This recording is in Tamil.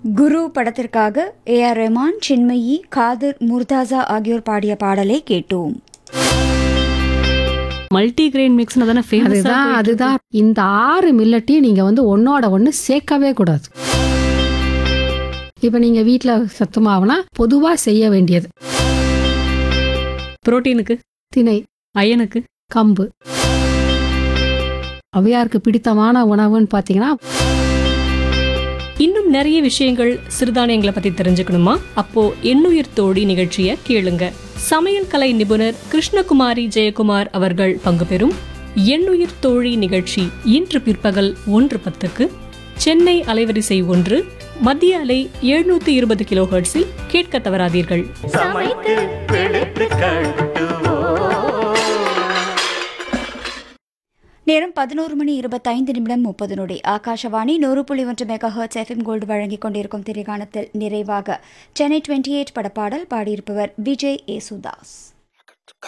குரு படத்திற்காக ஏ ஆர் ரெமான் சின்மயி காதர் முர்தாசா ஆகியோர் பாடிய பாடலை கேட்டோம் மல்டி கிரெயின் மிக்ஸ்னு தானே ஃபேமஸ் அதுதான் அதுதான் இந்த ஆறு மில்லட்டையும் நீங்க வந்து ஒன்னோட ஒன்று சேர்க்கவே கூடாது இப்போ நீங்க வீட்டில் சத்து மாவுனா பொதுவாக செய்ய வேண்டியது புரோட்டீனுக்கு திணை அயனுக்கு கம்பு அவையாருக்கு பிடித்தமான உணவுன்னு பார்த்தீங்கன்னா இன்னும் நிறைய விஷயங்கள் சிறுதானியங்களை பத்தி தெரிஞ்சுக்கணுமா அப்போ எண்ணுயிர் தோழி நிகழ்ச்சியை கேளுங்க சமையல் கலை நிபுணர் கிருஷ்ணகுமாரி ஜெயக்குமார் அவர்கள் பங்கு பெறும் எண்ணுயிர் தோழி நிகழ்ச்சி இன்று பிற்பகல் ஒன்று பத்துக்கு சென்னை அலைவரிசை ஒன்று மத்திய அலை எழுநூத்தி இருபது கிலோ ஹெர்ட்ஸில் கேட்க தவறாதீர்கள் சமைத்து பிழைத்து கட்டுவோம் நேரம் பதினோரு மணி இருபத்தைந்து நிமிடம் முப்பது நொடி ஆகாஷவாணி நூறு புள்ளி ஒன்று மெகா ஹர்ட்ஸ் எஃப்எம் கோல்டு வழங்கிக் கொண்டிருக்கும் திரைக்காணத்தில் நிறைவாக சென்னை டுவெண்ட்டி எயிட் படப்பாடல் பாடியிருப்பவர் விஜய் ஏசுதாஸ்